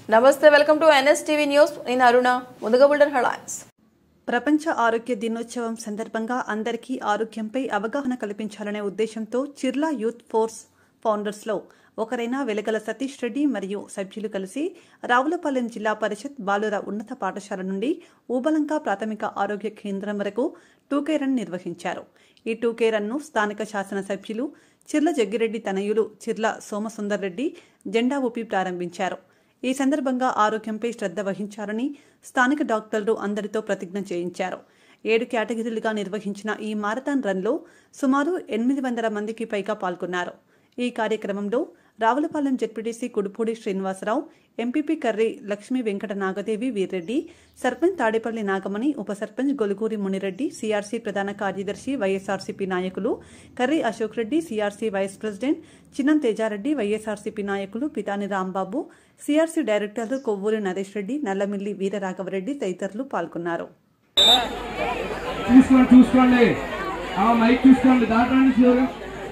నమస్తే welcome to NSTV news నేను అరుణ ముందుగా బుల్డన్ హెడ్లైన్స్ ప్రపంచ ఆరోగ్య దినోత్సవం సందర్భంగా అందరికీ ఆరోగ్యంపై అవగాహన కల్పించాలనే ఉద్దేశంతో చిర్లా యూత్ ఫోర్స్ ఫౌండర్స్లో ఒకరైన వెలగల సతీష్ రెడ్డి మరియు సభ్యులు కలిసి రావులపాలెం జిల్లా పరిషత్ బాలుర ఉన్నత పాఠశాల నుండి ఊబలంక ప్రాథమిక ఆరోగ్య కేంద్రం వరకు టూకే రన్ నిర్వహించారు ఈ టూకే రన్ను స్థానిక శాసనసభ్యులు చిర్ల జగ్గిరెడ్డి తనయులు చిర్ల సోమసుందర్ రెడ్డి జెండా ఊపి ప్రారంభించారు ఈ సందర్భంగా ఆరోగ్యంపై శ్రద్ధ వహించాలని స్థానిక డాక్టర్లు అందరితో ప్రతిజ్ఞ చేయించారు ఏడు కేటగిరీలుగా నిర్వహించిన ఈ మారథాన్ రన్లో సుమారు ఎనిమిది వందల మందికి పైగా పాల్గొన్నారు ఈ కార్యక్రమంలో రావులపాలెం జెడ్పీటీసీ కుడుపూడి శ్రీనివాసరావు ఎంపీపీ కర్రి లక్ష్మీ వెంకట నాగదేవి వీర్రెడ్డి సర్పంచ్ తాడేపల్లి నాగమణి ఉప సర్పంచ్ గొలుగూరి మునిరెడ్డి సీఆర్సీ ప్రధాన కార్యదర్శి వైఎస్ఆర్సీపీ నాయకులు Karri Ashok Reddy CRC vice president Chinnam Tejareddy YSRCP నాయకులు పితాని రాంబాబు సీఆర్సీ డైరెక్టర్లు కొవ్వూరి నరేష్ రెడ్డి నల్లమిల్లి వీరరాఘవరెడ్డి తదితరులు పాల్గొన్నారు చూసుకోండి చూసుకోండి ఆ మైక్ చూసుకోండి దాంట్లో నుంచి ఎవరు?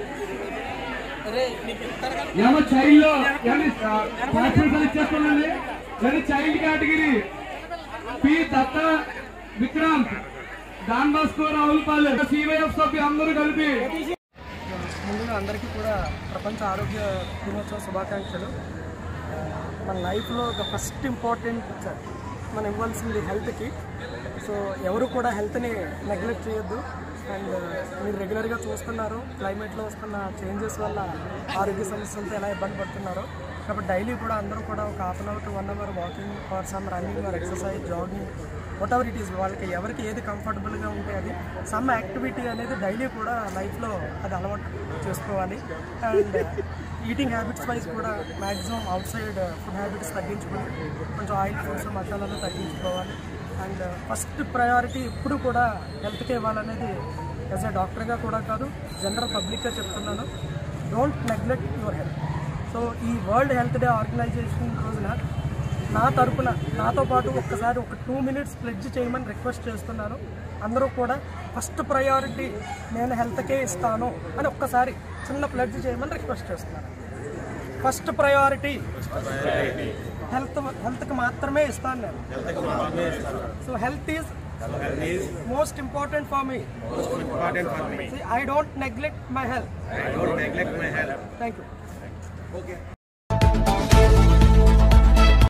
ఏమో చైల్డ్ లో పార్టిసిపేషన్ ఇచ్చేసుకోండి ఏమో child category P Datta Vikrant Don Bosco Ravulapalem CYF సభ్యులు అందరూ కలిపి ముందుగా అందరికీ కూడా ప్రపంచ ఆరోగ్య దినోత్సవ శుభాకాంక్షలు మన లైఫ్లో ఒక ఫస్ట్ ఇంపార్టెంట్ మనం ఇవ్వాల్సింది హెల్త్కి సో ఎవరు కూడా హెల్త్ని నెగ్లెక్ట్ చేయొద్దు అండ్ మీరు రెగ్యులర్గా చూస్తున్నారు క్లైమేట్లో వస్తున్న చేంజెస్ వల్ల ఆరోగ్య సమస్యలతో ఎలా ఇబ్బంది పడుతున్నారో కాబట్టి డైలీ కూడా అందరూ కూడా ఒక half an hour to one hour walking or some running or exercise jogging whatever it is వాళ్ళకి ఎవరికి ఏది కంఫర్టబుల్గా ఉంటే అది సమ్ యాక్టివిటీ అనేది డైలీ కూడా లైఫ్లో అది అలవాటు చేసుకోవాలి అండ్ ఈటింగ్ హ్యాబిట్స్ వైజ్ కూడా maximum outside food habits తగ్గించుకొని కొంచెం ఆయిల్ ఫుడ్స్ మసాలాలు తగ్గించుకోవాలి అండ్ ఫస్ట్ ప్రయారిటీ ఎప్పుడు కూడా హెల్త్కే ఇవ్వాలనేది యాజ్ ఎ డాక్టర్గా కూడా కాదు జనరల్ పబ్లిక్గా చెప్తున్నాను don't neglect your health so ఈ వరల్డ్ హెల్త్ డే ఆర్గనైజేషన్ రోజున నా తరపున నాతో పాటు ఒక్కసారి ఒక టూ మినిట్స్ ప్లెడ్జ్ చేయమని రిక్వెస్ట్ చేస్తున్నాను అందరూ కూడా ఫస్ట్ ప్రయారిటీ నేను హెల్త్కే ఇస్తాను అని ఒక్కసారి చిన్న ప్లెడ్జ్ చేయమని రిక్వెస్ట్ చేస్తున్నాను ఫస్ట్ ప్రయారిటీ హెల్త్ హెల్త్కి మాత్రమే ఇస్తాను నేను so health is most important for me I don't neglect my health thank you